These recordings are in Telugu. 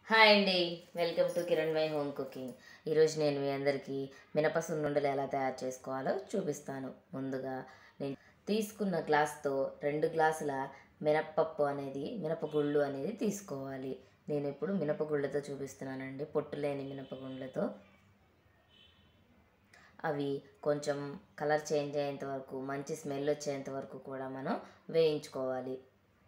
హాయ్ అండి welcome to Kiran my home cooking ఈరోజు నేను మీ అందరికీ మినప సున్నుండలు ఎలా తయారు చేసుకోవాలో చూపిస్తాను ముందుగా నేను తీసుకున్న గ్లాస్తో రెండు గ్లాసుల మినప్పప్పు అనేది మినపగుళ్ళు అనేది తీసుకోవాలి నేను ఇప్పుడు మినపగుళ్ళతో చూపిస్తున్నానండి పొట్టు లేని మినపగుళ్ళతో అవి కొంచెం కలర్ చేంజ్ అయ్యేంత వరకు మంచి స్మెల్ వచ్చేంత వరకు కూడా మనం వేయించుకోవాలి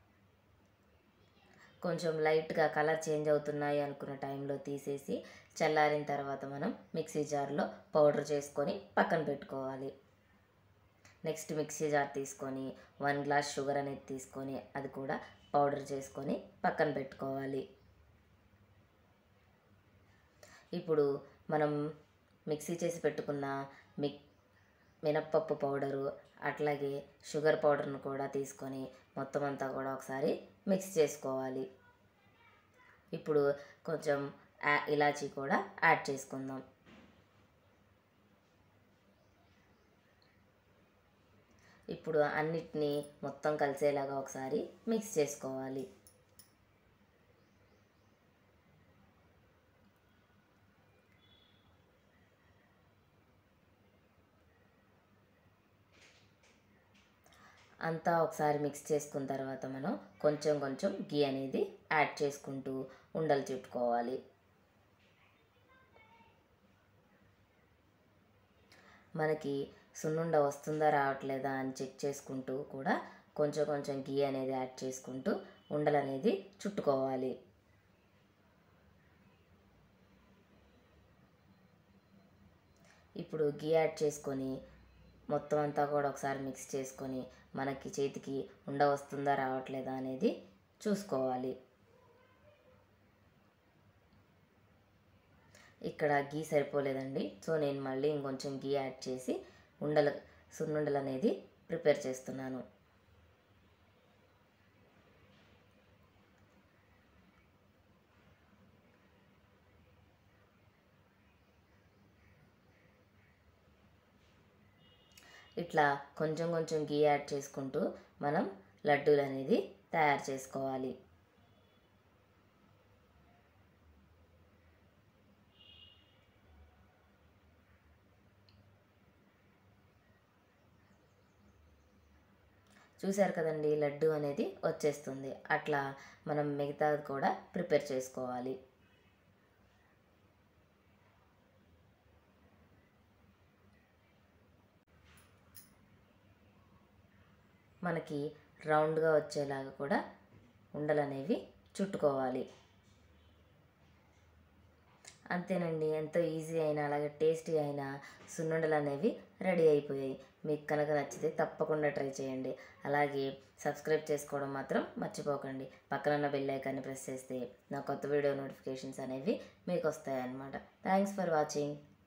కొంచెం లైట్గా కలర్ చేంజ్ అవుతున్నాయి అనుకున్న టైంలో తీసేసి చల్లారిన తర్వాత మనం మిక్సీ జార్లో పౌడర్ చేసుకొని పక్కన పెట్టుకోవాలి నెక్స్ట్ మిక్సీ జార్ తీసుకొని వన్ గ్లాస్ షుగర్ అనేది తీసుకొని అది కూడా పౌడర్ చేసుకొని పక్కన పెట్టుకోవాలి ఇప్పుడు మనం మిక్సీ చేసి పెట్టుకున్న మిక్ మినప్పప్పు పౌడరు అట్లాగే షుగర్ పౌడర్ను కూడా తీసుకొని మొత్తం అంతా కూడా ఒకసారి మిక్స్ చేసుకోవాలి ఇప్పుడు కొంచెం యా- ఇలాచీ కూడా యాడ్ చేసుకుందాం ఇప్పుడు అన్నిటినీ మొత్తం కలిసేలాగా ఒకసారి మిక్స్ చేసుకోవాలి అంతా ఒకసారి మిక్స్ చేసుకున్న తర్వాత మనం కొంచెం కొంచెం గీ అనేది యాడ్ చేసుకుంటూ ఉండలు చుట్టుకోవాలి మనకి సున్నుండ వస్తుందా రావట్లేదా అని చెక్ చేసుకుంటూ కూడా కొంచెం కొంచెం గీ అనేది యాడ్ చేసుకుంటూ ఉండలు అనేది చుట్టుకోవాలి ఇప్పుడు గీ యాడ్ చేసుకొని మొత్తం అంతా కూడా ఒకసారి మిక్స్ చేసుకొని మనకి చేతికి ఉండ వస్తుందా రావట్లేదా అనేది చూసుకోవాలి ఇక్కడ గీ సరిపోలేదండి సో నేను మళ్ళీ ఇంకొంచెం గీ యాడ్ చేసి ఉండలు సున్నుండలు అనేది ప్రిపేర్ చేస్తున్నాను ఇట్లా కొంచెం కొంచెం గీ యాడ్ చేసుకుంటూ మనం లడ్డూలు అనేది తయారు చేసుకోవాలి చూశారు కదండి లడ్డు అనేది వచ్చేస్తుంది అట్లా మనం మిగతాది కూడా ప్రిపేర్ చేసుకోవాలి మనకి రౌండ్గా వచ్చేలాగా కూడా ఉండలు అనేవి చుట్టుకోవాలి అంతేనండి ఎంతో ఈజీ అయినా అలాగే టేస్టీ అయిన సున్నుండలు అనేవి రెడీ అయిపోయాయి మీకు కనుక నచ్చితే తప్పకుండా ట్రై చేయండి అలాగే సబ్స్క్రైబ్ చేసుకోవడం మాత్రం మర్చిపోకండి పక్కన ఉన్న బెల్ ఐకాన్ని ప్రెస్ చేస్తే నా కొత్త వీడియో నోటిఫికేషన్స్ అనేవి మీకు వస్తాయన్నమాట థ్యాంక్స్ ఫర్ వాచింగ్